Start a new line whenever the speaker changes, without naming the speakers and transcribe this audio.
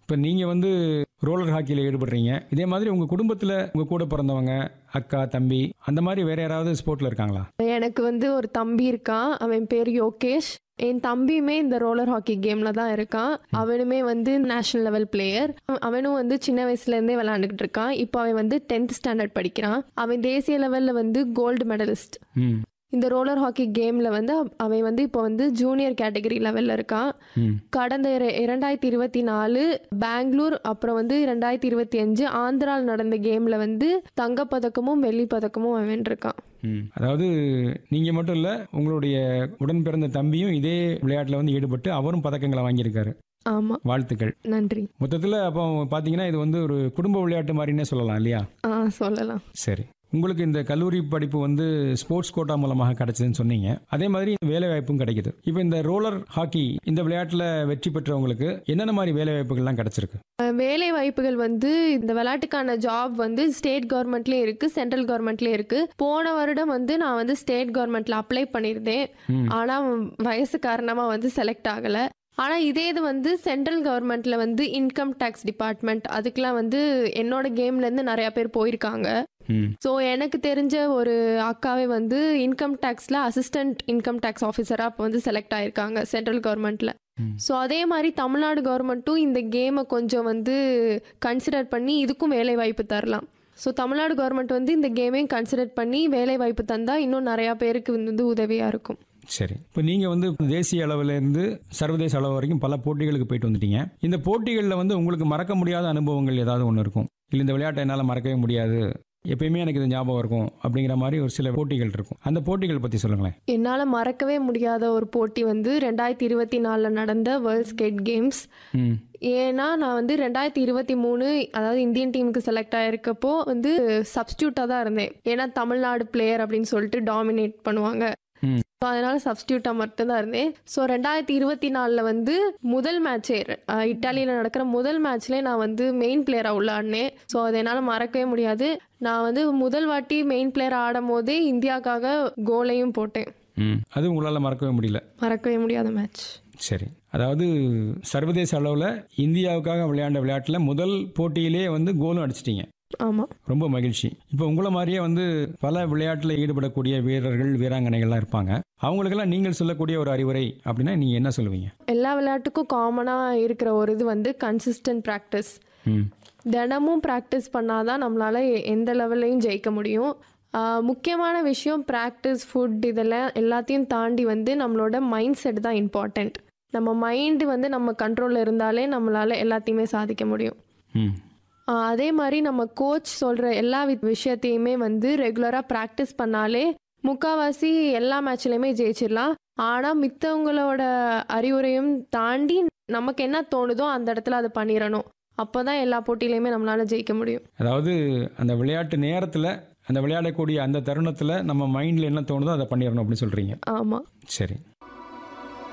இப்போ நீங்கள் வந்து ரோலர் ஹாக்கியில் ஈடுபடுறீங்க இதே மாதிரி உங்கள் குடும்பத்தில் உங்கள் கூட பிறந்தவங்க அக்கா தம்பி அந்த மாதிரி வேற யாராவது ஸ்போர்ட்டில் இருக்காங்களா
எனக்கு வந்து ஒரு தம்பி இருக்கான் அவன் பேர் யோகேஷ் என் தம்பியுமே இந்த ரோலர் ஹாக்கி கேம்ல தான் இருக்கான் அவனுமே வந்து நேஷனல் லெவல் பிளேயர் அவனும் வந்து சின்ன வயசுல இருந்தே விளையாண்டுக்கிட்டு இருக்கான் இப்போ அவன் வந்து டென்த் ஸ்டாண்டர்ட் படிக்கிறான் அவன் தேசிய லெவல்ல வந்து கோல்டு மெடலிஸ்ட்
ம்
இந்த ரோலர் ஹாக்கி கேம்ல வந்து அவ- அவன் வந்து இப்போ வந்து ஜூனியர் கேட்டகரி லெவல்ல இருக்கான்
ம்
கடந்த இர- இரண்டாயிரத்தி இருபத்தி நாலு பெங்களூர் அப்புறம் வந்து இரண்டாயிரத்தி இருபத்தி அஞ்சு ஆந்திராவில் நடந்த கேம்ல வந்து தங்கப்பதக்கமும் வெள்ளி பதக்கமும் அவன் வென்றிருக்கான்
ம் அதாவது நீங்கள் மட்டும் இல்லை உங்களுடைய உடன் பிறந்த தம்பியும் இதே விளையாட்டில் வந்து ஈடுபட்டு அவரும் பதக்கங்களை வாங்கியிருக்காரு
ஆமா
வாழ்த்துக்கள்
நன்றி
மொத்தத்தில் அப்போ பார்த்தீங்கன்னா இது வந்து ஒரு குடும்ப விளையாட்டு மாதிரினே சொல்லலாம் இல்லையா
ஆ சொல்லலாம்
சரி உங்களுக்கு இந்த கல்லூரி படிப்பு வந்து ஸ்போர்ட்ஸ் கோட்டா மூலமாக கிடைச்சதுன்னு சொன்னீங்க அதே மாதிரி வேலை வாய்ப்பும் கிடைக்குது இப்போ இந்த ரோலர் ஹாக்கி இந்த விளையாட்டில் வெற்றி பெற்றவங்களுக்கு என்னென்ன மாதிரி வேலை வாய்ப்புகள்லாம் கிடைச்சிருக்கு
அஹ் வேலை வாய்ப்புகள் வந்து இந்த விளையாட்டுக்கான ஜாப் வந்து ஸ்டேட் கவர்மெண்ட்லயும் இருக்கு சென்ட்ரல் கவர்மெண்ட்லயும் இருக்கு போன வருடம் வந்து நான் வந்து ஸ்டேட் கவர்மெண்ட்ல அப்ளை பண்ணியிருந்தேன்
ம்.
ஆனா வயசு காரணமா வந்து செலக்ட் ஆகல ஆனா இதே இது வந்து சென்ட்ரல் கவர்மெண்ட்ல வந்து இன்கம் டேக்ஸ் டிபார்ட்மெண்ட் அதுக்கெல்லாம் வந்து என்னோட கேம்ல இருந்து நிறைய பேர் போயிருக்காங்க
ம்
ஸோ எனக்கு தெரிஞ்ச ஒரு அக்காவே வந்து இன்கம் டேக்ஸில் அசிஸ்டன்ட் இன்கம் டேக்ஸ் ஆஃபீஸராக இப்போ வந்து செலக்ட் ஆயிருக்காங்க சென்ட்ரல் கவர்மெண்ட்டில்
ம்.
ஸோ அதே மாதிரி தமிழ்நாடு கவர்மெண்ட்டும் இந்த கேமை கொஞ்சம் வந்து கன்சிடர் பண்ணி இதுக்கும் வேலை வாய்ப்பு தரலாம் ஸோ தமிழ்நாடு கவர்மெண்ட் வந்து இந்த கேமையும் கன்சிடர் பண்ணி வேலை வாய்ப்பு தந்தால் இன்னும் நிறையா பேருக்கு வந்து உதவியாக இருக்கும்
சரி இப்போ நீங்கள் வந்து தேசிய அளவுல இருந்து சர்வதேச அளவு வரைக்கும் பல போட்டிகளுக்கு போயிட்டு வந்துட்டீங்க இந்த போட்டிகளில் வந்து உங்களுக்கு மறக்க முடியாத அனுபவங்கள் ஏதாவது ஒன்று இருக்கும் இல்லை இந்த விளையாட்டை என்னால் மறக்கவே முடியாது எப்பயுமே எனக்கு இது ஞாபகம் இருக்கும் அப்படிங்கிற மாதிரி ஒரு சில போட்டிகள் இருக்கும் அந்த போட்டிகள் பற்றி சொல்லுங்களேன்
என்னால் மறக்கவே முடியாத ஒரு போட்டி வந்து ரெண்டாயிரத்தி இருபத்தி நாலில் நடந்த வேர்ல்ட் ஸ்கேட் கேம்ஸ்
ம்
ஏன்னா நான் வந்து ரெண்டாயிரத்தி இருபத்தி மூணு அதாவது இந்தியன் டீமுக்கு செலக்ட் ஆயிருக்கப்போ வந்து சப்ஸ்டியூட்டாக தான் இருந்தேன் ஏன்னா தமிழ்நாடு பிளேயர் அப்படின்னு சொல்லிட்டு டாமினேட் பண்ணுவாங்க
ம்.
So, அதனால சப்ஸ்டியூட்டாக மட்டும்தான் இருந்தேன் ஸோ ரெண்டாயிரத்தி இருபத்தி நாலில் வந்து முதல் மேட்சே இட்டாலியில் நடக்கிற முதல் மேட்ச்லேயே நான் வந்து மெயின் பிளேயராக உள்ளாடினேன் ஸோ அதை என்னால் மறக்கவே முடியாது நான் வந்து முதல் வாட்டி மெயின் பிளேயர் ஆடும் போதே இந்தியாவுக்காக கோலையும் போட்டேன்
ம் அது உங்களால் மறக்கவே முடியல
மறக்கவே முடியாத மேட்ச்
சரி அதாவது சர்வதேச அளவில் இந்தியாவுக்காக விளையாண்ட விளையாட்டில் முதல் போட்டியிலே வந்து கோலும் அடிச்சிட்டீங்க
ஆமாம்
ரொம்ப மகிழ்ச்சி இப்போ உங்களை மாதிரியே வந்து பல விளையாட்டில் ஈடுபடக்கூடிய வீரர்கள் வீராங்கனைகள்லாம் இருப்பாங்க அவங்களுக்கெல்லாம் நீங்கள் சொல்லக்கூடிய ஒரு அறிவுரை அப்படின்னா நீங்கள் என்ன சொல்லுவீங்க
எல்லா விளையாட்டுக்கும் காமனாக இருக்கிற ஒரு இது வந்து கன்சிஸ்டன்ட் ப்ராக்டிஸ்
ம்
தினமும் ப்ராக்டிஸ் பண்ணாதான் நம்மளால எ- எந்த லெவல்லையும் ஜெயிக்க முடியும் ஆஹ் முக்கியமான விஷயம் ப்ராக்டிஸ் ஃபுட் இதெல்லாம் எல்லாத்தையும் தாண்டி வந்து நம்மளோட மைண்ட் செட் தான் இம்பார்ட்டண்ட் நம்ம மைண்டு வந்து நம்ம கண்ட்ரோலில் இருந்தாலே நம்மளால எல்லாத்தையுமே சாதிக்க முடியும்
ம்
ஆஹ் அதே மாதிரி நம்ம கோச் சொல்கிற எல்லா வி- விஷயத்தையுமே வந்து ரெகுலராக ப்ராக்டிஸ் பண்ணாலே முக்காவாசி எல்லா மேட்ச்லையுமே ஜெயிச்சிடலாம் ஆனால் மித்தவங்களோட அறிவுரையும் தாண்டி நமக்கு என்ன தோணுதோ அந்த இடத்துல அதை பண்ணிடணும் அப்போ தான் எல்லா போட்டியிலையுமே நம்மளால ஜெயிக்க முடியும்
அதாவது அந்த விளையாட்டு நேரத்தில் அந்த விளையாடக்கூடிய அந்த தருணத்தில் நம்ம மைண்டில் என்ன தோணுதோ அதை பண்ணிடணும் அப்படின்னு சொல்கிறீங்க
ஆமாம்
சரி